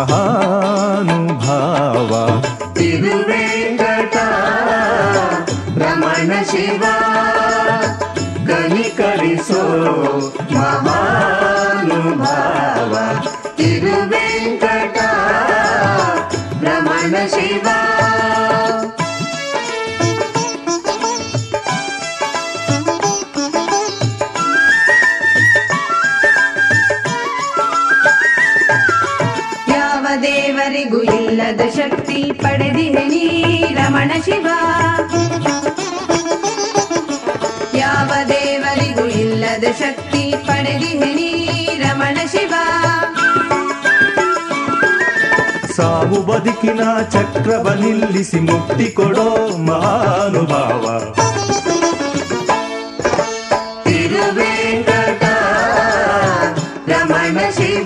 ಮಹಾನುಭಾವ ತಿರುವೆಂಕಟ ರಮಣ ಶಿವ ಕನಿಕರಿಸೋ ಮಹಾನುಭಾವ ತಿರುವೆಂಕಟ ರಮಣ ಶಿವ ಯಾವ ದೇವರಿಗೂ ಇಲ್ಲದ ಶಕ್ತಿ ಪಡೆದಿದೆ ನೀ ರಮಣ ಶಿವ ಯಾವ ದೇವರಿಗೂ ಇಲ್ಲದ ಶಕ್ತಿ ಪಡೆದಿದೆ ನೀ ರಮಣ ಶಿವ ಸಾವು ಬದುಕಿನ ಚಕ್ರವ ನಿಲ್ಲಿಸಿ ಮುಕ್ತಿ ಕೊಡೋ ಮಹಾನುಭಾವ ತಿರುವೆಂಕಟ ರಮಣ ಶಿವ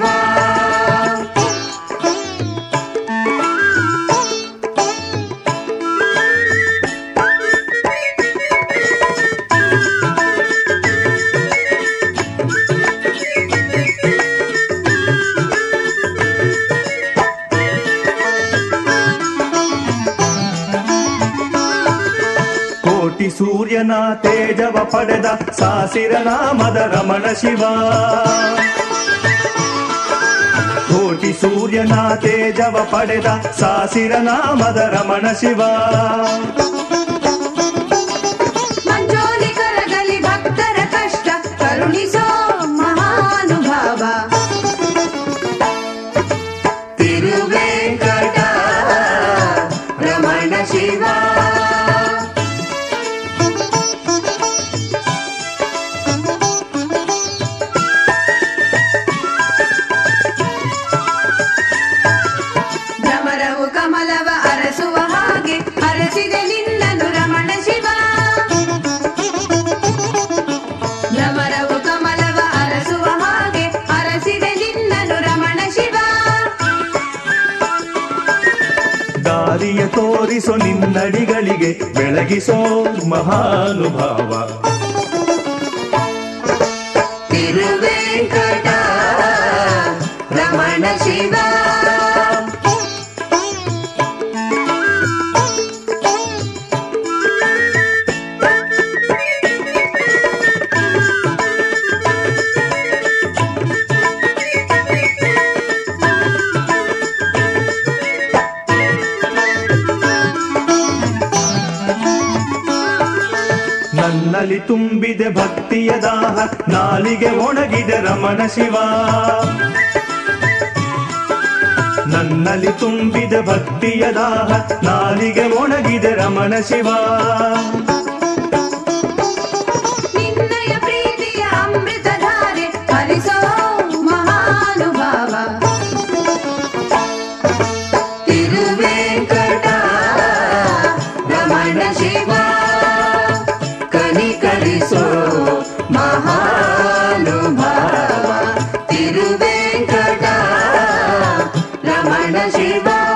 ಕೋಟಿ ಸೂರ್ಯನ ತೇಜವ ಪಡೆದ ಸಾಸಿರ ನಾಮದ ರಮಣ ಶಿವ ಕೋಟಿ ಸೂರ್ಯನ ತೇಜವ ಪಡೆದ ಸಾಸಿರ ನಾಮದ ರಮಣ ಶಿವ ಮಂಜೋಲಿ ಕರಗಲಿ ಭಕ್ತರ ಕಷ್ಟ ಕರುಣಿಸೋ ಮಹಾನುಭಾವ ತಿರುವೆಂಕಟ ರಮಣ ಶಿವ ಭ್ರಮರವು ಕಮಲವ ಅರಸುವ ಹಾಗೆ ಅರಸಿದೆ ನಿನ್ನನು ರಮಣ ಶಿವ ಭ್ರಮರವು ಕಮಲವ ಅರಸುವ ಹಾಗೆ ಅರಸಿದೆ ನಿನ್ನನು ರಮಣ ಶಿವ ದಾರಿಯ ತೋರಿಸೋ ನಿನ್ನಡಿಗಳಿಗೆ ಬೆಳಗಿಸೋ ಮಹಾನುಭಾವ ತಿರುವೆಂಕಟ ರಮಣ ಶಿವ ನನ್ನಲ್ಲಿ ತುಂಬಿದೆ ಭಕ್ತಿಯ ದಾಹ ನಾಲಿಗೆ ಒಣಗಿದೆ ರಮಣ ಶಿವ ನನ್ನಲ್ಲಿ ತುಂಬಿದ ಭಕ್ತಿಯ ದಾಹ ನಾಲಿಗೆ ಒಣಗಿದೆ ರಮಣ ಶಿವ ನಿನ್ನಯ ಪ್ರೀತಿಯ ಅಮೃತಧಾರೆ ಹರಿಸೋ ಮಹಾನುಭಾವ ತಿರುವೆಂಕಟ ರಮಣ ಶಿವ ಕನಿಕರಿಸೋ ಮಹಾನುಭಾವ ತಿರುವೆಂಕಟ ರಮಣ ಶಿವ